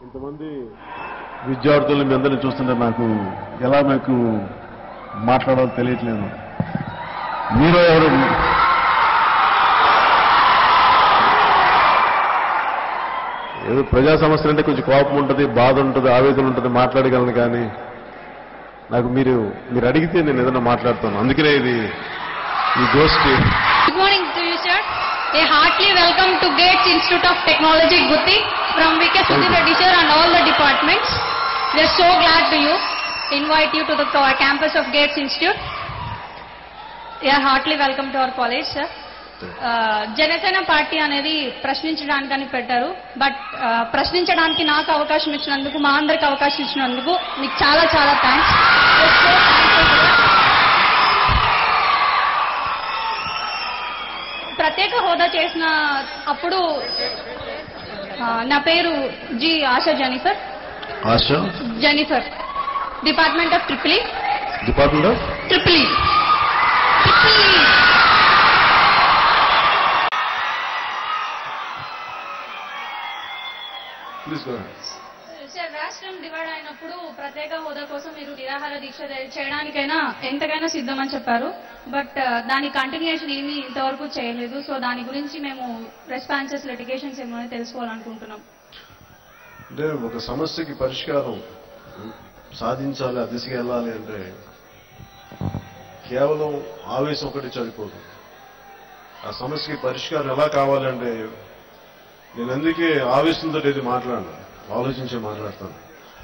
ఇంతమంది విద్యార్థులు మీ అందరిని చూస్తుంటే నాకు ఎలా మీకు మాట్లాడాలో తెలియట్లేదు మీరు ఎవరు ఏదో ప్రజా సమస్యలు అంటే కొంచెం కోపం ఉంటుంది బాధ ఉంటుంది ఆవేదన ఉంటుంది మాట్లాడగలను కానీ నాకు మీరు మీరు అడిగితే నేను ఏదైనా మాట్లాడతాను అందుకనే ఇది ఈ గోష్ఠి Good morning to you, sir. A heartily welcome to Gates Institute of Technology, Gutti, from VK Sudhir Reddy, sir, and all the departments. We are so glad to you, invite you to the co- campus of Gates Institute. You are heartily welcome to our college, sir. ఆ, Janasena party అనేది ప్రశ్నించడానికని పెట్టారు but ఆ, ప్రశ్నించడానికి నాకు అవకాశం ఇచ్చినందుకు మా అందరికి అవకాశం ఇచ్చినందుకు మీకు చాలా చాలా థ్యాంక్స్ ప్రత్యేక హోదా చేసిన అప్పుడు ఆ, నా పేరు G Asha Jennifer Asha Jennifer department of triple department of triple please sir రాష్ట్రం డివైడ్ అయినప్పుడు ప్రత్యేక హోదా కోసం మీరు నిరాహార దీక్ష చేయడానికైనా ఎంతకైనా సిద్ధమని చెప్పారు బట్ దాని కంటిన్యూషన్ ఏమీ ఇంతవరకు చేయలేదు సో దాని గురించి మేము రెస్పాన్సెస్ లిటిగేషన్స్ ఏమో తెలుసుకోవాలనుకుంటున్నాం అంటే ఒక సమస్యకి పరిష్కారం సాధించాలి ఆ దిశగా వెళ్ళాలి అంటే కేవలం ఆవేశం ఒకటి సరిపోదు ఆ సమస్యకి పరిష్కారం ఎలా కావాలంటే నేను అందుకే ఆవేశంతో ఇది మాట్లాడను ఆలోచించే మాట్లాడతాను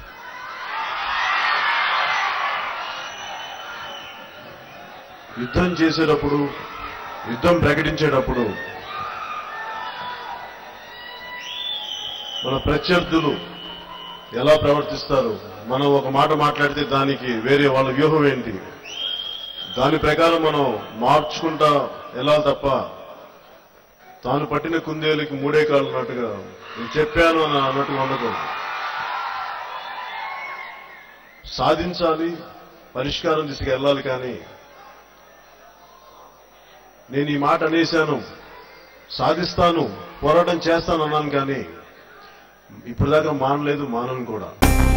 యుద్ధం చేసేటప్పుడు యుద్ధం ప్రకటించేటప్పుడు మన ప్రత్యర్థులు ఎలా ప్రవర్తిస్తారు మనం ఒక మాట మాట్లాడితే దానికి వేరే వాళ్ళ వ్యూహం ఏంటి దాని ప్రకారం మనం మార్చుకుంటా ఎలా తప్ప తాను పట్టిన కుందేలుకి మూడే కాళ్ళు అన్నట్టుగా నేను చెప్పాను అని అన్నట్టుగా ఉండదు సాధించాలి పరిష్కారం దిశగా వెళ్ళాలి కానీ నేను ఈ మాట అనేశాను సాధిస్తాను పోరాటం చేస్తాను అన్నాను కానీ ఇప్పుడు దాకా మానలేదు మానను కూడా